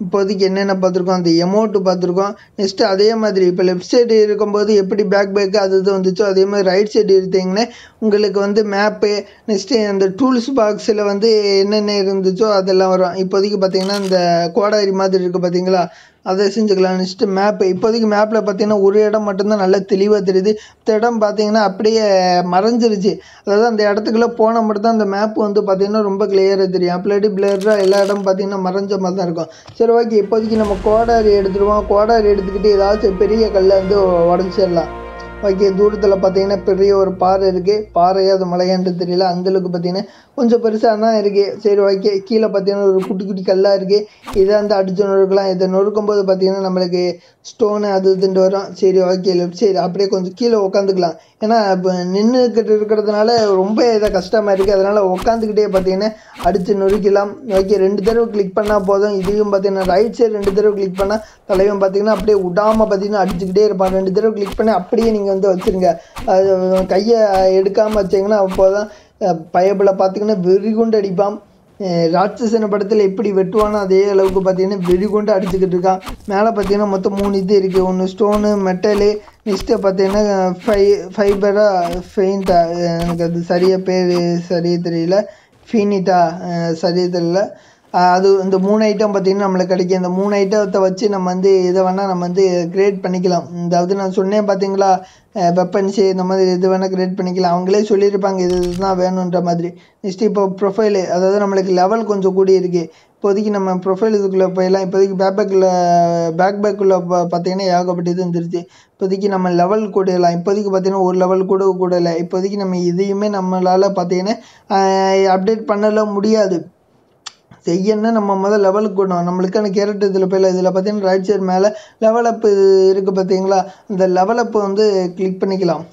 இப்போதைக்கு என்னென்ன பார்த்துருக்கோம் அந்த எமௌண்ட்டு பார்த்துருக்கோம் நெக்ஸ்ட்டு அதே மாதிரி இப்போ லெஃப்ட் சைடு இருக்கும்போது எப்படி பேக் பேக்கு அது இது வந்துச்சோ அதே மாதிரி ரைட் சைடு எடுத்தீங்கன்னா உங்களுக்கு வந்து மேப்பு நெக்ஸ்ட்டு அந்த டூல்ஸ் பாக்ஸில் வந்து என்னென்ன இருந்துச்சோ அதெல்லாம் வரும் இப்போதைக்கு பார்த்தீங்கன்னா இந்த கோடாரி மாதிரி இருக்குது பார்த்தீங்களா அதை செஞ்சுக்கலாம் நெக்ஸ்ட்டு மேப்பு இப்போதைக்கு மேப்பில் பார்த்தீங்கன்னா ஒரு இடம் மட்டும்தான் நல்லா தெளிவாக தெரியுது மற்ற இடம் பார்த்தீங்கன்னா அப்படியே மறைஞ்சிருச்சு அதாவது அந்த இடத்துக்குள்ளே போனால் மட்டும்தான் அந்த மேப் வந்து பார்த்தீங்கன்னா ரொம்ப கிளியராக தெரியும் அப்படி பிளராக எல்லா இடம் பார்த்தீங்கன்னா மறைஞ்ச மாதிரி தான் இருக்கும் சரி ஓகே இப்போதைக்கு நம்ம கோடாரி எடுத்துருவோம் கோடாரி எடுத்துக்கிட்டு ஏதாச்சும் பெரிய கல்லை வந்து உடச்சிடலாம் ஓகே தூரத்தில் பார்த்தீங்கன்னா பெரிய ஒரு பாறை இருக்குது பாறையா அது மலையான்னு தெரியல அந்தளவுக்கு பார்த்தீங்கன்னா கொஞ்சம் பெருசாக தான் இருக்குது சரி ஓகே கீழே பார்த்தீங்கன்னா ஒரு குட்டி குட்டி கல்லாக இருக்குது இதை வந்து அடித்து நொறுக்கலாம் இதை நொறுக்கும் போது பார்த்தீங்கன்னா நம்மளுக்கு ஸ்டோனு அது இதுன்ட்டு வரும் சரி ஓகே லெஃப்ட் சைடு அப்படியே கொஞ்சம் கீழே உட்காந்துக்கலாம் ஏன்னா இப்போ நின்றுக்கிட்டு இருக்கிறதுனால ரொம்ப இதாக கஷ்டமாக இருக்குது அதனால் உட்காந்துக்கிட்டே பார்த்தீங்கன்னா அடித்து நொறுக்கலாம் ஓகே ரெண்டு தடவை கிளிக் பண்ணால் போதும் இதையும் பார்த்தீங்கன்னா ரைட் சைடு ரெண்டு தடவை கிளிக் பண்ணால் தலைவன் பார்த்தீங்கன்னா அப்படியே விடாமல் பார்த்தீங்கன்னா அடிச்சுக்கிட்டே இருப்பான் ரெண்டு தடவை கிளிக் பண்ணி அப்படியே நீங்கள் வந்து வச்சுருங்க அது கையை எடுக்காமல் வச்சிங்கன்னா அப்போதான் பயபில் பார்த்தீங்கன்னா வெறிகுண்டு அடிப்பான் அஹ் ராட்சசன படத்தில் எப்படி வெட்டுவானோ அதே அளவுக்கு பார்த்தீங்கன்னா வெறிகுண்டு அடிச்சுக்கிட்டு இருக்கான் மேலே பார்த்தீங்கன்னா மொத்தம் மூணு இது இருக்குது ஒன்று ஸ்டோனு மெட்டலு நெக்ஸ்ட்டு பார்த்தீங்கன்னா ஃபை ஃபைபரா ஃபெயின்டா எனக்கு அது சரியாக பேர் சரியாக தெரியல ஃபீனிட்டா சரியாக தெரியல அஹ் அது இந்த மூணு ஐட்டம் பார்த்தீங்கன்னா நம்மளுக்கு கிடைக்கும் இந்த மூணு ஐட்டத்தை வச்சு நம்ம வந்து இதை வேணால் நம்ம வந்து கிரியேட் பண்ணிக்கலாம் அதாவது நான் சொன்னேன் பார்த்தீங்களா வெப்பன்ஸு இந்த மாதிரி இது வேணால் கிரியேட் பண்ணிக்கலாம் அவங்களே சொல்லியிருப்பாங்க இது இதுதான் வேணுன்ற மாதிரி நெக்ஸ்ட் இப்போ ப்ரொஃபைலு அதாவது நம்மளுக்கு லெவல் கொஞ்சம் கூடி இருக்குது இப்போதைக்கு நம்ம ப்ரொஃபைல் இதுக்குள்ளே போயிடலாம் இப்போதைக்கு பேக் பேக்கில் பேக் பேக்குள்ளே பார்த்தீங்கன்னா ஏகப்பட்ட இது வந்துருச்சு இப்போதைக்கு நம்ம லெவல் கூடலாம் இப்போதைக்கு பார்த்தீங்கன்னா ஒரு லெவல் கூட கூடலை இப்போதைக்கு நம்ம இதையுமே நம்மளால் பார்த்தீங்கன்னா அப்டேட் பண்ணல முடியாது செய்யணும்னா நம்ம முதல் லெவலுக்கு கூடணும் நம்மளுக்கான கேரட் இதில் போயிடலாம் இதில் பார்த்தீங்கன்னா ரைட் சைடு மேலே லெவல் அப் இருக்குது பார்த்தீங்களா அந்த லெவல் அப் வந்து கிளிக் பண்ணிக்கலாம்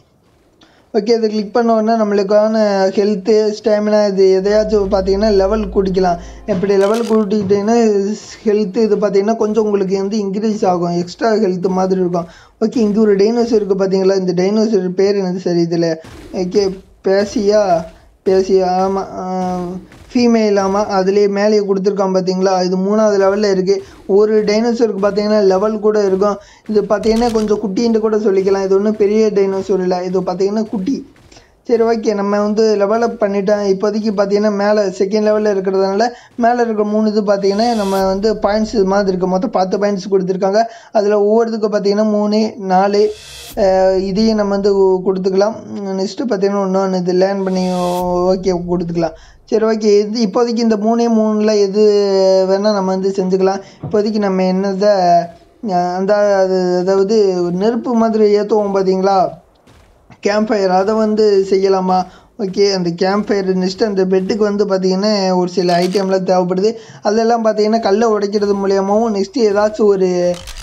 ஓகே இதை கிளிக் பண்ண உடனே நம்மளுக்கான ஹெல்த்து ஸ்டாமினா இது எதையாச்சும் பார்த்தீங்கன்னா லெவல் கூட்டிக்கலாம் எப்படி லெவல் கூட்டிக்கிட்டிங்கன்னா ஹெல்த்து இது பார்த்தீங்கன்னா கொஞ்சம் உங்களுக்கு வந்து இன்க்ரீஸ் ஆகும் எக்ஸ்ட்ரா ஹெல்த் மாதிரி இருக்கும் ஓகே இங்கே ஒரு டைனோசர் இருக்குது பார்த்தீங்களா இந்த டைனோசர் பேர் என்னது சரி இதில் ஓகே பேசியா பேசியா ஆமாம் ஃபீமேல் ஆமாம் அதுலேயே மேலேயே கொடுத்துருக்கான் பார்த்தீங்களா இது மூணாவது லெவலில் இருக்குது ஒரு டைனோசருக்கு பார்த்தீங்கன்னா லெவல் கூட இருக்கும் இது பார்த்தீங்கன்னா கொஞ்சம் குட்டின்ட்டு கூட சொல்லிக்கலாம் இது ஒன்றும் பெரிய டைனோசர் இல்லை இது பார்த்தீங்கன்னா குட்டி சரி ஓகே நம்ம வந்து லெவலப் பண்ணிட்டோம் இப்போதைக்கு பார்த்தீங்கன்னா மேலே செகண்ட் லெவலில் இருக்கிறதுனால மேலே இருக்கிற மூணு இது பார்த்தீங்கன்னா நம்ம வந்து பாயிண்ட்ஸ் இது மாதிரி இருக்குது மொத்தம் பத்து பாயிண்ட்ஸ் கொடுத்துருக்காங்க அதில் ஒவ்வொருத்துக்கும் பார்த்தீங்கன்னா மூணு நாலு அஹ் இதையும் நம்ம வந்து கொடுத்துக்கலாம் நெக்ஸ்ட்டு பார்த்தீங்கன்னா இன்னொன்று இது லேர்ன் பண்ணி ஓகே கொடுத்துக்கலாம் சரி ஓகே இது இப்போதைக்கு இந்த மூணே மூணில் எது வேணால் நம்ம வந்து செஞ்சுக்கலாம் இப்போதைக்கு நம்ம என்னதை அஹ் அந்த அது அதாவது நெருப்பு மாதிரி ஏற்றுவோம் பார்த்தீங்களா கேம்ப் ஃபயர் அதை வந்து செய்யலாமா ஓகே அந்த கேம்ப் ஃபயர் நெக்ஸ்ட் அந்த பெட்டுக்கு வந்து பார்த்திங்கன்னா ஒரு சில ஐட்டம்லாம் தேவைப்படுது அதெல்லாம் பார்த்தீங்கன்னா கல்லை உடைக்கிறது மூலியமாகவும் நெக்ஸ்ட்டு ஏதாச்சும் ஒரு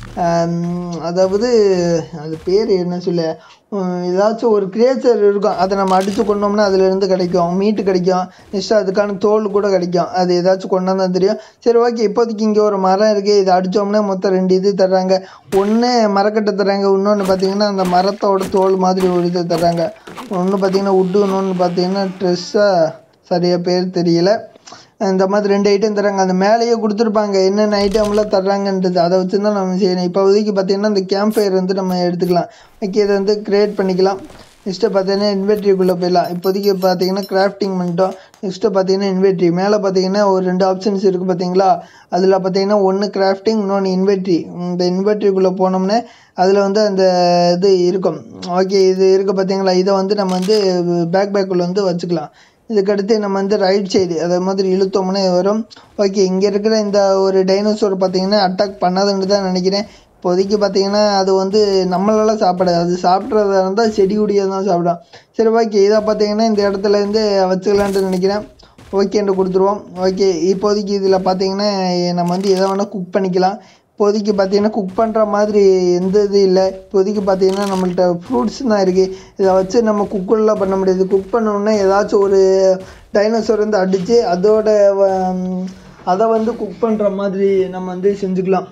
ஆம், அதாவது அது பேர் என்ன சொல்ல உம், ஏதாச்சும் ஒரு கிரேச்சர் இருக்கும் அதை நம்ம அடித்து கொண்டோம்னா அதுலேருந்து கிடைக்கும் மீட்டு கிடைக்கும் நெக்ஸ்ட் அதுக்கான தோல் கூட கிடைக்கும் அது ஏதாச்சும் கொண்டாந்து தான் தெரியும் சரி ஓகே இப்போதைக்கு இங்கே ஒரு மரம் இருக்குது இதை அடித்தோம்னா மொத்தம் ரெண்டு இது தர்றாங்க ஒன்று மரக்கட்டை தர்றாங்க இன்னொன்று பார்த்தீங்கன்னா அந்த மரத்தோட தோல் மாதிரி ஒரு இது தர்றாங்க ஒன்று பார்த்தீங்கன்னா உட்டு இன்னொன்று பார்த்தீங்கன்னா ட்ரெஸ்ஸாக சரியாக பேர் தெரியல இந்த மாதிரி ரெண்டு ஐட்டம் தராங்க அந்த மேலேயே கொடுத்துருப்பாங்க என்னென்ன ஐட்டம்லாம் தர்றாங்கன்றது அதை வச்சு தான் நம்ம செய்யணும் இப்போதைக்கு பார்த்தீங்கன்னா இந்த கேம்ப் ஃபயர் வந்து நம்ம எடுத்துக்கலாம் ஓகே இதை வந்து க்ரியேட் பண்ணிக்கலாம் நெக்ஸ்ட்டு பார்த்தீங்கன்னா இன்வெர்ட்ரிக்குள்ளே போயிடலாம் இப்போதைக்கு பார்த்தீங்கன்னா கிராஃப்டிங் பண்ணிட்டோம் நெக்ஸ்ட்டு பார்த்தீங்கன்னா இன்வெர்ட்ரி மேலே பார்த்தீங்கன்னா ஒரு ரெண்டு ஆப்ஷன்ஸ் இருக்குது பார்த்தீங்களா அதில் பார்த்தீங்கன்னா ஒன்று கிராஃப்டிங் இன்னொன்று இன்வெர்ட்ரி இந்த இன்வெர்ட்ரிக்குள்ளே போனோம்னா அதில் வந்து அந்த இது இருக்கும் ஓகே இது இருக்குது பார்த்தீங்களா இதை வந்து நம்ம வந்து பேக் பேக்குள்ளே வந்து வச்சுக்கலாம் இதுக்கடுத்து நம்ம வந்து ரைட் சைடு அதை மாதிரி இழுத்தோம்னா வரும் ஓகே இங்கே இருக்கிற இந்த ஒரு டைனோசர் பார்த்தீங்கன்னா அட்டாக் பண்ணாதுன்னு தான் நினைக்கிறேன் இப்போதைக்கு பார்த்தீங்கன்னா அது வந்து நம்மளால சாப்பிடாது அது சாப்பிட்றதா இருந்தால் செடி கொடியாக தான் சாப்பிடும் சரி ஓகே இதை பார்த்தீங்கன்னா இந்த இடத்துல இருந்து வச்சுக்கலான்ட்டு நினைக்கிறேன் ஓகேன்ட்டு கொடுத்துருவோம் ஓகே இப்போதைக்கு இதில் பார்த்தீங்கன்னா நம்ம வந்து எதை வேணால் குக் பண்ணிக்கலாம் இப்போதைக்கு பார்த்தீங்கன்னா குக் பண்ணுற மாதிரி எந்த இது இல்லை இப்போதைக்கு பார்த்தீங்கன்னா நம்மள்ட்ட ஃப்ரூட்ஸ் தான் இருக்குது இதை வச்சு நம்ம குக்கெல்லாம் பண்ண முடியாது குக் பண்ணோன்னா ஏதாச்சும் ஒரு டைனோசர் வந்து அடித்து அதோட வ- அதை வந்து குக் பண்ணுற மாதிரி நம்ம வந்து செஞ்சுக்கலாம்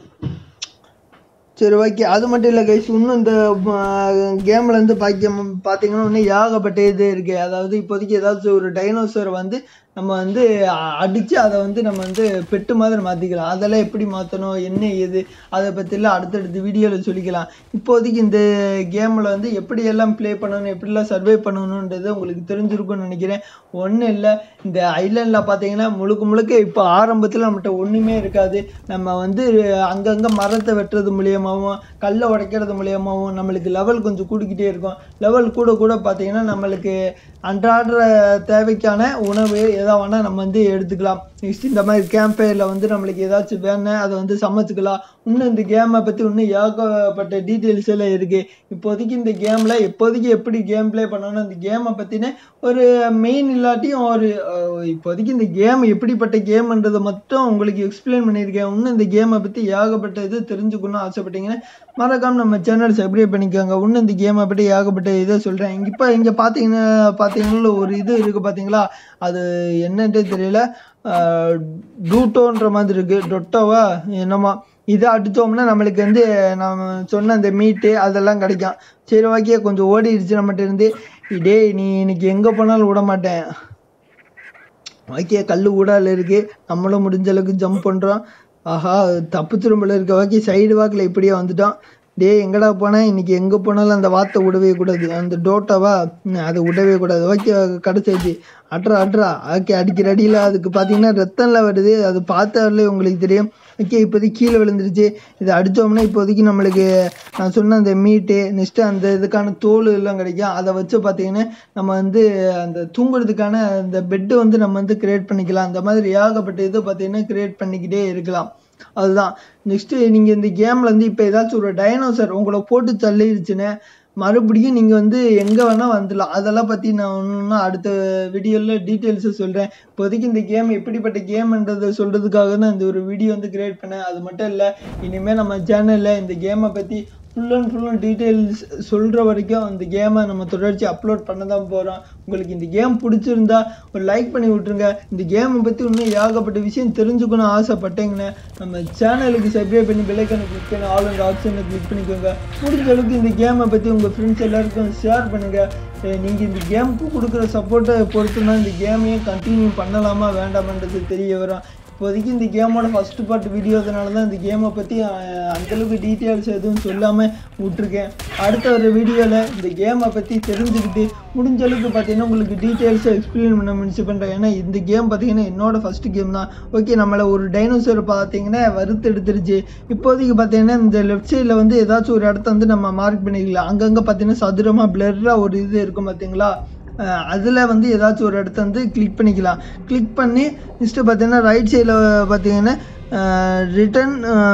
சரி ஓகே அது மட்டும் இல்லை கைஸ் இன்னும் இந்த கேமில் இருந்து பார்க்க பார்த்தீங்கன்னா இன்னும் ஏகப்பட்ட இது இருக்குது அதாவது இப்போதைக்கு ஏதாச்சும் ஒரு டைனோசர் வந்து நம்ம வந்து அடித்து அதை வந்து நம்ம வந்து பெட்டு மாதிரி மாற்றிக்கலாம் அதெல்லாம் எப்படி மாற்றணும் என்ன ஏது அதை பற்றிலாம் அடுத்தடுத்த வீடியோவில் சொல்லிக்கலாம் இப்போதைக்கு இந்த கேமில் வந்து எப்படியெல்லாம் ப்ளே பண்ணணும் எப்படிலாம் சர்வே பண்ணணுன்றது உங்களுக்கு தெரிஞ்சிருக்கும்னு நினைக்கிறேன் ஒன்றும் இல்லை இந்த ஐலாண்டில் பார்த்தீங்கன்னா முழுக்க முழுக்க இப்போ ஆரம்பத்தில் நம்மகிட்ட ஒன்றுமே இருக்காது நம்ம வந்து அங்கங்கே மரத்தை வெட்டுறது மூலியமாகவும் கல்லை உடைக்கிறது மூலியமாகவும் நம்மளுக்கு லெவல் கொஞ்சம் கூடிக்கிட்டே இருக்கும் லெவல் கூட கூட பார்த்தீங்கன்னா நம்மளுக்கு அன்றாட தேவைக்கான உணவு எதா வேணால் நம்ம வந்து எடுத்துக்கலாம் நெக்ஸ்ட் இந்த மாதிரி கேம்பேரில் வந்து நம்மளுக்கு ஏதாச்சும் வேணும் அதை வந்து சமைச்சுக்கலாம் இன்னும் இந்த கேமை பற்றி இன்னும் ஏகப்பட்ட டீட்டெயில்ஸ் எல்லாம் இருக்குது இப்போதைக்கு இந்த கேமில் இப்போதைக்கு எப்படி கேம் ப்ளே பண்ணணும் இந்த கேமை பற்றின ஒரு மெயின் இல்லாட்டியும் ஒரு அஹ், இப்போதைக்கு இந்த கேம் எப்படிப்பட்ட கேம்ன்றதை மட்டும் உங்களுக்கு எக்ஸ்பிளைன் பண்ணியிருக்கேன் இன்னும் இந்த கேமை பற்றி ஏகப்பட்ட இது தெரிஞ்சுக்கணும்னு ஆசைப்பட்டீங்கன்னா மறக்காம நம்ம சேனல் சப்ஸ்கிரைப் பண்ணிக்கோங்க இன்னும் இந்த கேமை பற்றி ஏகப்பட்ட இதை சொல்கிறேன் இப்போ இங்கே பார்த்தீங்கன்னா பார்த்தீங்கன்னா ஒரு இது இருக்குது பார்த்தீங்களா அது என்னன்ட்டே தெரியல டூட்டோன்ற மாதிரி இருக்குது டொட்டோவா என்னமா இதை அடித்தோம்னா நம்மளுக்கு வந்து நம்ம சொன்ன அந்த மீட்டு அதெல்லாம் கிடைக்கும் சரி ஓகே கொஞ்சம் ஓடிடுச்சு நம்மகிட்ட இருந்து டேய் நீ இன்னைக்கு எங்கே போனாலும் விட மாட்டேன் ஓகே கல் ஊடால இருக்கு நம்மளும் முடிஞ்ச அளவுக்கு ஜம்ப் பண்ணுறோம் ஆஹா தப்பு திரும்பல இருக்க ஓகே சைடு வாக்கில் இப்படியே வந்துட்டோம் டேய் எங்கடா போனேன் இன்னைக்கு எங்கே போனாலும் அந்த வார்த்தை விடவே கூடாது அந்த டோட்டாவா ம், அதை விடவே கூடாது ஓகே கிடச்சாச்சு அட்ரா அட்ரா ஓகே அடிக்கிற அடியில் அதுக்கு பார்த்தீங்கன்னா ரத்தம்லாம் வருது அது பார்த்தாலே உங்களுக்கு தெரியும் ஓகே இப்போதைக்கு கீழே விழுந்துருச்சு இதை அடித்தோம்னா இப்போதைக்கு நம்மளுக்கு நான் சொன்ன அந்த மீட்டு நெக்ஸ்ட்டு அந்த இதுக்கான தோல் எல்லாம் கிடைக்கும் அதை வச்சு பார்த்தீங்கன்னா நம்ம வந்து அந்த தூங்குறதுக்கான அந்த பெட்டு வந்து நம்ம வந்து கிரியேட் பண்ணிக்கலாம் அந்த மாதிரி ஏகப்பட்ட இது பார்த்தீங்கன்னா கிரியேட் பண்ணிக்கிட்டே இருக்கலாம் அதுதான் நெக்ஸ்ட்டு நீங்கள் இந்த கேமில் வந்து இப்போ ஏதாச்சும் ஒரு டைனோசர் உங்களை போட்டு தள்ளிடுச்சுன்னு மறுபடியும் நீங்கள் வந்து எங்கே வேணால் வந்துடலாம் அதெல்லாம் பற்றி நான் ஒன்றும் அடுத்த வீடியோவில் டீட்டெயில்ஸை சொல்கிறேன் இப்போதைக்கு இந்த கேம் எப்படிப்பட்ட கேம்ன்றதை சொல்கிறதுக்காக தான் இந்த ஒரு வீடியோ வந்து கிரியேட் பண்ணேன் அது மட்டும் இல்லை இனிமேல் நம்ம சேனலில் இந்த கேமை பற்றி full and full and details சொல்கிற வரைக்கும் அந்த கேமை நம்ம தொடர்ச்சி அப்லோட் பண்ண தான் போகிறோம் உங்களுக்கு இந்த கேம் பிடிச்சிருந்தா ஒரு லைக் பண்ணி விட்ருங்க இந்த கேமை பற்றி இன்னும் ஏகப்பட்ட விஷயம் தெரிஞ்சுக்கணும் ஆசைப்பட்டீங்கன்னா நம்ம சேனலுக்கு சப்ஸ்கிரைப் பண்ணி பெல்லைக்கனை கிளிக் பண்ணி ஆல் அண்ட் ஆப்ஷனை கிளிக் பண்ணிக்கோங்க முடிஞ்ச அளவுக்கு இந்த கேமை பற்றி உங்கள் ஃப்ரெண்ட்ஸ் எல்லாருக்கும் ஷேர் பண்ணுங்கள் நீங்கள் இந்த கேமுக்கு கொடுக்குற சப்போர்ட்டை பொறுத்து தான் இந்த கேமையும் கண்டினியூ பண்ணலாமா வேண்டாமான்றது தெரிய வரும் இப்போதைக்கு இந்த கேமோட ஃபஸ்ட் பார்ட் வீடியோதனால தான் இந்த கேமை பற்றி அந்தளவுக்கு டீட்டெயில்ஸ் எதுவும் சொல்லாமல் விட்ருக்கேன் அடுத்த ஒரு வீடியோவில் இந்த கேமை பற்றி தெரிஞ்சுக்கிட்டு முடிஞ்ச அளவுக்கு பார்த்தீங்கன்னா உங்களுக்கு டீட்டெயில்ஸை எக்ஸ்பிளைன் பண்ண முயற்சி பண்ணுறேன் ஏன்னா இந்த கேம் பார்த்தீங்கன்னா என்னோட ஃபஸ்ட்டு கேம் தான் ஓகே நம்மளை ஒரு டைனோசர் பார்த்தீங்கன்னா வறுத்து எடுத்துருச்சு இப்போதைக்கு பார்த்தீங்கன்னா இந்த லெஃப்ட் சைடில் வந்து ஏதாச்சும் ஒரு இடத்த வந்து நம்ம மார்க் பண்ணிக்கலாம் அங்கங்கே பார்த்தீங்கன்னா சதுரமாக பிளர்ராக ஒரு இது இருக்கும் பார்த்தீங்களா அதில் வந்து ஏதாச்சும் ஒரு இடத்த வந்து கிளிக் பண்ணிக்கலாம் கிளிக் பண்ணி நெக்ஸ்ட்டு பார்த்தீங்கன்னா ரைட் சைடில் பார்த்தீங்கன்னா ரிட்டன்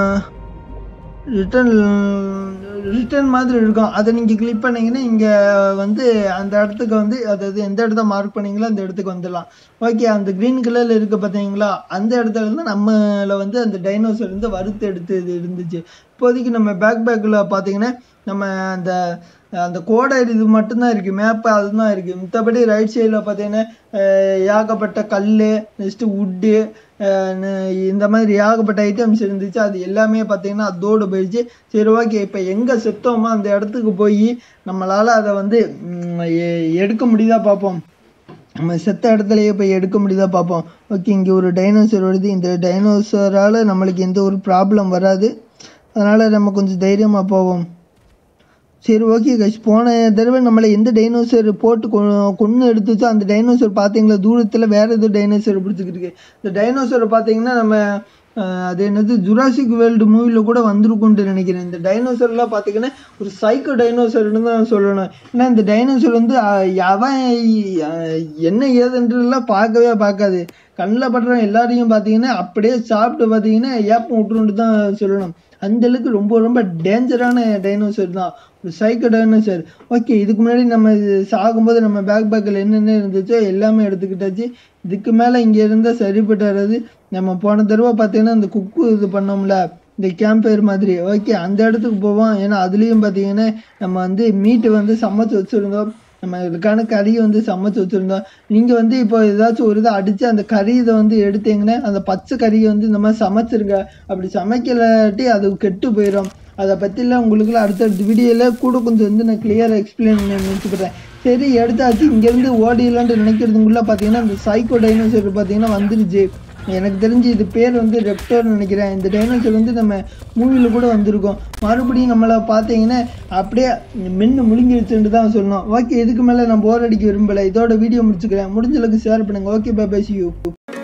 ரிட்டன் ரிட்டன் மாதிரி இருக்கும் அதை நீங்கள் கிளிக் பண்ணீங்கன்னா இங்கே வந்து அந்த இடத்துக்கு வந்து அதாவது எந்த இடத்த மார்க் பண்ணீங்களோ அந்த இடத்துக்கு வந்துடலாம் ஓகே அந்த க்ரீன் கலரில் இருக்க பார்த்தீங்களா அந்த இடத்துல இருந்து நம்மளை வந்து அந்த டைனோசர் வந்து வறுத்து எடுத்து இது இருந்துச்சு இப்போதைக்கு நம்ம பேக் பேக்கில் பார்த்தீங்கன்னா நம்ம அந்த அந்த கோடை இது மட்டும்தான் இருக்குது மேப்பு அதுதான் இருக்குது மித்தபடி ரைட் சைடில் பார்த்தீங்கன்னா அஹ், ஏகப்பட்ட கல் நெக்ஸ்ட்டு உட்டு இந்த மாதிரி ஏகப்பட்ட ஐட்டம்ஸ் இருந்துச்சு அது எல்லாமே பார்த்தீங்கன்னா அதோடு போயிடுச்சு சரி ஓகே இப்போ எங்கே செத்தோமோ அந்த இடத்துக்கு போய் நம்மளால் அதை வந்து ம், எ- எடுக்க முடியுதா பார்ப்போம் நம்ம செத்த இடத்துலயே போய் எடுக்க முடியுதா பார்ப்போம் ஓகே இங்கே ஒரு டைனோசர் வருது இந்த டைனோசரால் நம்மளுக்கு எந்த ஒரு ப்ராப்ளம் வராது அதனால் நம்ம கொஞ்சம் தைரியமாக போவோம் சரி ஓகே கைஸ் போன தடவை நம்மளை எந்த டைனோசர் போட்டு கொ- கொன்று எடுத்துச்சோ அந்த டைனோசர் பார்த்தீங்களா தூரத்தில் வேறு எதுவும் டைனோசர் பிடிச்சிக்கிட்டு இருக்கு இந்த டைனோசரை பார்த்தீங்கன்னா நம்ம அஹ், அது என்னது ஜுராசிக் வேர்ல்டு மூவியில் கூட வந்திருக்கும்னு நினைக்கிறேன் இந்த டைனோசர்லாம் பார்த்தீங்கன்னா ஒரு சைக்கோ டைனோசர்னு தான் சொல்லணும் ஏன்னா இந்த டைனோசர் வந்து அஹ், அவன் அஹ், என்ன ஏதுன்றதெல்லாம் பார்க்கவே பார்க்காது கண்ணில் படுற எல்லாரையும் பார்த்தீங்கன்னா அப்படியே சாப்பிட்டு பார்த்தீங்கன்னா ஏப்பம் விட்டுருன்ட்டு தான் சொல்லணும் அந்த அளவுக்கு ரொம்ப ரொம்ப டேஞ்சரான டைனோசர் தான் ஒரு சைக்கோ டைனோசர் ஓகே இதுக்கு முன்னாடி நம்ம இது சாகும்போது நம்ம பேக் பேக்கில் என்னென்ன இருந்துச்சோ எல்லாமே எடுத்துக்கிட்டாச்சு இதுக்கு மேலே இங்கே இருந்தால் சரிப்பட்டு வராது நம்ம போன தடவை பார்த்தீங்கன்னா இந்த குக்கு இது பண்ணோம்ல இந்த கேம்பேர் மாதிரி ஓகே அந்த இடத்துக்கு போவோம் ஏன்னா அதுலேயும் பார்த்தீங்கன்னா நம்ம வந்து மீட்டு வந்து சமைச்சு வச்சுருந்தோம் நம்ம இதுக்கான கறியை வந்து சமைச்சு வச்சுருந்தோம் நீங்கள் வந்து இப்போ ஏதாச்சும் ஒரு இதை அடித்து அந்த கறி இதை வந்து எடுத்தீங்கன்னா அந்த பச்சை கறியை வந்து இந்த மாதிரி சமைச்சிருங்க அப்படி சமைக்கலாட்டி அது கெட்டு போயிடும் அதை பற்றிலாம் உங்களுக்குலாம் அடுத்தடுத்த வீடியோவில் கூட கொஞ்சம் வந்து நான் கிளியராக எக்ஸ்பிளைன் பண்ண நினச்சிக்கிறேன் சரி எடுத்தாச்சு இங்கேருந்து ஓடிடலான்ட்டு நினைக்கிறதுக்குள்ளே பார்த்தீங்கன்னா இந்த சைக்கோ டைனோசர் பார்த்தீங்கன்னா வந்துருச்சு எனக்கு தெரிஞ்சு இது பேர் வந்து ரெப்டோர்னு நினைக்கிறேன் இந்த டைனோசர் வந்து நம்ம மூவியில் கூட வந்திருக்கோம் மறுபடியும் நம்மளை பார்த்தீங்கன்னா அப்படியே மென்று முழுங்கிருச்சுன்னு தான் சொன்னோம் ஓகே இதுக்கு மேலே நான் போர் அடிக்க விரும்பலை இதோட வீடியோ முடிச்சுக்கிறேன் முடிஞ்ச அளவுக்கு ஷேர் பண்ணுங்கள் okay bye bye see you